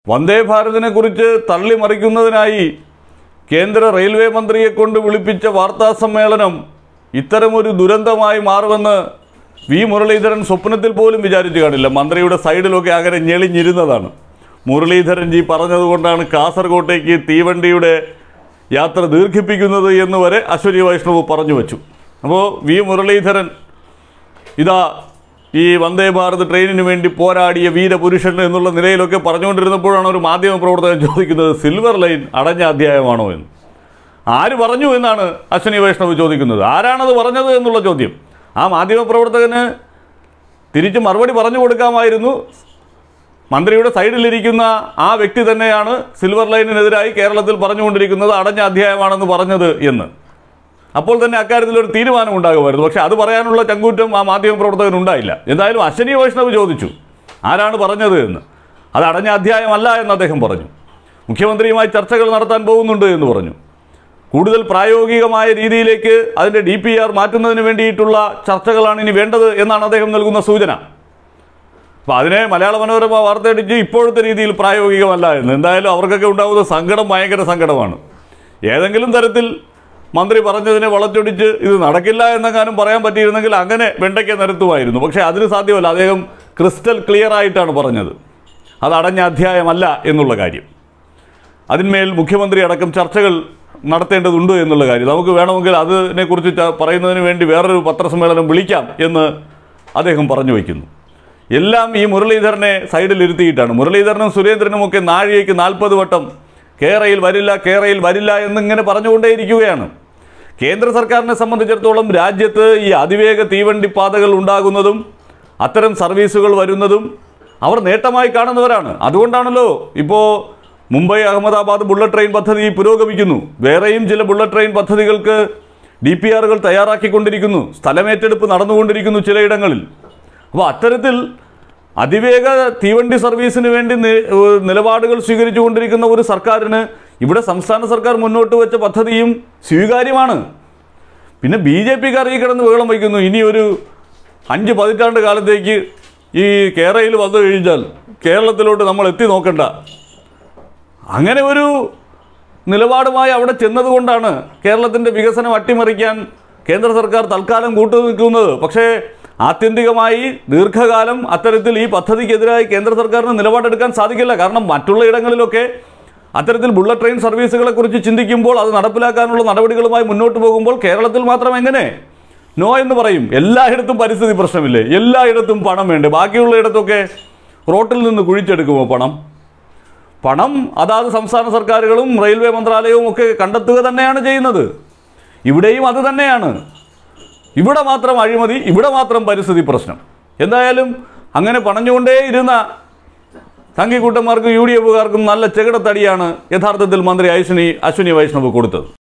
വന്ദേ ഭാരതിനെ കുറിച്ച് തള്ളിമറിക്കുന്നതിനായി കേന്ദ്ര റെയിൽവേ മന്ത്രിയെ കൊണ്ട് വിളിപ്പിച്ച വാർത്താ സമ്മേളനം ഇത്തരമൊരു ദുരന്തമായി മാറുമെന്ന് വി മുരളീധരൻ സ്വപ്നത്തിൽ പോലും വിചാരിച്ചു കാണില്ല മന്ത്രിയുടെ സൈഡിലൊക്കെ അങ്ങനെ ഞെളിഞ്ഞിരുന്നതാണ് മുരളീധരൻ ജി പറഞ്ഞതുകൊണ്ടാണ് കാസർകോട്ടേക്ക് തീവണ്ടിയുടെ യാത്ര ദീർഘിപ്പിക്കുന്നത് എന്ന് വരെ അശ്വനി വൈഷ്ണവ് പറഞ്ഞു വച്ചു അപ്പോൾ വി മുരളീധരൻ ഇതാ ഈ വന്ദേ ഭാരത് ട്രെയിനിന് വേണ്ടി പോരാടിയ വീരപുരുഷൻ എന്നുള്ള നിലയിലൊക്കെ പറഞ്ഞുകൊണ്ടിരുന്നപ്പോഴാണ് ഒരു മാധ്യമ പ്രവർത്തകൻ ചോദിക്കുന്നത് സിൽവർ ലൈൻ അടഞ്ഞ അധ്യായമാണോ എന്ന് ആര് പറഞ്ഞു എന്നാണ് അശ്വനി വൈഷ്ണവ് ചോദിക്കുന്നത് ആരാണത് പറഞ്ഞത് എന്നുള്ള ചോദ്യം ആ മാധ്യമ പ്രവർത്തകന് തിരിച്ച് മറുപടി പറഞ്ഞു കൊടുക്കാമായിരുന്നു മന്ത്രിയുടെ സൈഡിലിരിക്കുന്ന ആ വ്യക്തി തന്നെയാണ് സിൽവർ ലൈനിനെതിരായി കേരളത്തിൽ പറഞ്ഞുകൊണ്ടിരിക്കുന്നത് അടഞ്ഞ അധ്യായമാണെന്ന് പറഞ്ഞത് എന്ന് അപ്പോൾ തന്നെ അക്കാര്യത്തിൽ ഒരു തീരുമാനം ഉണ്ടാകുമായിരുന്നു പക്ഷേ അത് പറയാനുള്ള ചങ്കൂറ്റം ആ മാധ്യമ പ്രവർത്തകൻ ഉണ്ടായില്ല എന്തായാലും അശ്വനി വൈഷ്ണവ് ചോദിച്ചു ആരാണ് പറഞ്ഞത് എന്ന് അത് അടഞ്ഞ അധ്യായമല്ല എന്ന് അദ്ദേഹം പറഞ്ഞു മുഖ്യമന്ത്രിയുമായി ചർച്ചകൾ നടത്താൻ പോകുന്നുണ്ട് എന്ന് പറഞ്ഞു കൂടുതൽ പ്രായോഗികമായ രീതിയിലേക്ക് അതിൻ്റെ ഡി പി ആർ മാറ്റുന്നതിന് വേണ്ടിയിട്ടുള്ള ചർച്ചകളാണ് ഇനി വേണ്ടത് എന്നാണ് അദ്ദേഹം നൽകുന്ന സൂചന അപ്പോൾ അതിനെ മലയാള മനോരമ വാർത്തയടിച്ച് ഇപ്പോഴത്തെ രീതിയിൽ പ്രായോഗികമല്ല എന്ന് എന്തായാലും അവർക്കൊക്കെ ഉണ്ടാകുന്ന സങ്കടം ഭയങ്കര സങ്കടമാണ് ഏതെങ്കിലും തരത്തിൽ മന്ത്രി പറഞ്ഞതിനെ വളച്ചൊടിച്ച് ഇത് നടക്കില്ല എന്നെങ്ങാനും പറയാൻ പറ്റിയിരുന്നെങ്കിൽ അങ്ങനെ വെണ്ടയ്ക്ക നിരത്തുമായിരുന്നു പക്ഷേ അതിന് സാധ്യമല്ല അദ്ദേഹം ക്രിസ്റ്റൽ ക്ലിയർ ആയിട്ടാണ് പറഞ്ഞത് അത് അടഞ്ഞ അധ്യായമല്ല എന്നുള്ള കാര്യം അതിന്മേൽ മുഖ്യമന്ത്രി അടക്കം ചർച്ചകൾ നടത്തേണ്ടതുണ്ട് എന്നുള്ള കാര്യം നമുക്ക് വേണമെങ്കിൽ അതിനെക്കുറിച്ച് ച- പറയുന്നതിന് വേണ്ടി വേറൊരു പത്രസമ്മേളനം വിളിക്കാം എന്ന് അദ്ദേഹം പറഞ്ഞു വയ്ക്കുന്നു എല്ലാം ഈ മുരളീധരനെ സൈഡിലിരുത്തിയിട്ടാണ് മുരളീധരനും സുരേന്ദ്രനും ഒക്കെ നാഴികയ്ക്ക് നാൽപ്പത് വട്ടം കേരയിൽ വരില്ല കേരയിൽ വരില്ല എന്നിങ്ങനെ പറഞ്ഞുകൊണ്ടേയിരിക്കുകയാണ് കേന്ദ്ര സർക്കാരിനെ സംബന്ധിച്ചിടത്തോളം രാജ്യത്ത് ഈ അതിവേഗ തീവണ്ടി പാതകൾ ഉണ്ടാകുന്നതും അത്തരം സർവീസുകൾ വരുന്നതും അവർ നേട്ടമായി കാണുന്നവരാണ് അതുകൊണ്ടാണല്ലോ ഇപ്പോൾ മുംബൈ അഹമ്മദാബാദ് ബുള്ളറ്റ് ട്രെയിൻ പദ്ധതി പുരോഗമിക്കുന്നു വേറെയും ചില ബുള്ളറ്റ് ട്രെയിൻ പദ്ധതികൾക്ക് ഡി പി ആറുകൾ തയ്യാറാക്കിക്കൊണ്ടിരിക്കുന്നു സ്ഥലമേറ്റെടുപ്പ് നടന്നുകൊണ്ടിരിക്കുന്നു ചിലയിടങ്ങളിൽ അപ്പോൾ അത്തരത്തിൽ അതിവേഗ തീവണ്ടി സർവീസിന് വേണ്ടി നി- ഏഹ് നിലപാടുകൾ സ്വീകരിച്ചുകൊണ്ടിരിക്കുന്ന ഒരു സർക്കാരിന് ഇവിടെ സംസ്ഥാന സർക്കാർ മുന്നോട്ട് വെച്ച പദ്ധതിയും സ്വീകാര്യമാണ് പിന്നെ ബി ജെ പിക്കാർ ഈ കിടന്ന് ബഹളം വയ്ക്കുന്നു ഇനി ഒരു അഞ്ച് പതിറ്റാണ്ട് കാലത്തേക്ക് ഈ കേരളയിൽ വന്നു കഴിഞ്ഞാൽ കേരളത്തിലോട്ട് നമ്മൾ എത്തി നോക്കണ്ട അങ്ങനെ ഒരു നിലപാടുമായി അവിടെ ചെന്നതുകൊണ്ടാണ് കേരളത്തിൻ്റെ വികസനം അട്ടിമറിക്കാൻ കേന്ദ്ര സർക്കാർ തൽക്കാലം കൂട്ടു നിൽക്കുന്നത് പക്ഷേ ആത്യന്തികമായി ദീർഘകാലം അത്തരത്തിൽ ഈ പദ്ധതിക്കെതിരായി കേന്ദ്ര സർക്കാരിന് നിലപാടെടുക്കാൻ സാധിക്കില്ല കാരണം മറ്റുള്ള ഇടങ്ങളിലൊക്കെ അത്തരത്തിൽ ബുള്ളറ്റ് ട്രെയിൻ സർവീസുകളെ കുറിച്ച് ചിന്തിക്കുമ്പോൾ അത് നടപ്പിലാക്കാനുള്ള നടപടികളുമായി മുന്നോട്ട് പോകുമ്പോൾ കേരളത്തിൽ മാത്രം എങ്ങനെ നോ എന്ന് പറയും എല്ലായിടത്തും പരിസ്ഥിതി പ്രശ്നമില്ലേ എല്ലായിടത്തും പണം വേണ്ടേ ബാക്കിയുള്ള ഇടത്തൊക്കെ റോട്ടിൽ നിന്ന് കുഴിച്ചെടുക്കുമോ പണം പണം അതാത് സംസ്ഥാന സർക്കാരുകളും റെയിൽവേ മന്ത്രാലയവും ഒക്കെ കണ്ടെത്തുക തന്നെയാണ് ചെയ്യുന്നത് ഇവിടെയും അത് തന്നെയാണ് ഇവിടെ മാത്രം അഴിമതി ഇവിടെ മാത്രം പരിസ്ഥിതി പ്രശ്നം എന്തായാലും അങ്ങനെ പണഞ്ഞുകൊണ്ടേ ഇരുന്ന സംഘിക്കൂട്ടന്മാർക്കും യു ഡി എഫുകാർക്കും നല്ല ചെകിടത്തടിയാണ് യഥാർത്ഥത്തിൽ മന്ത്രി അശ്വിനി അശ്വിനി വൈഷ്ണവ് കൊടുത്തത്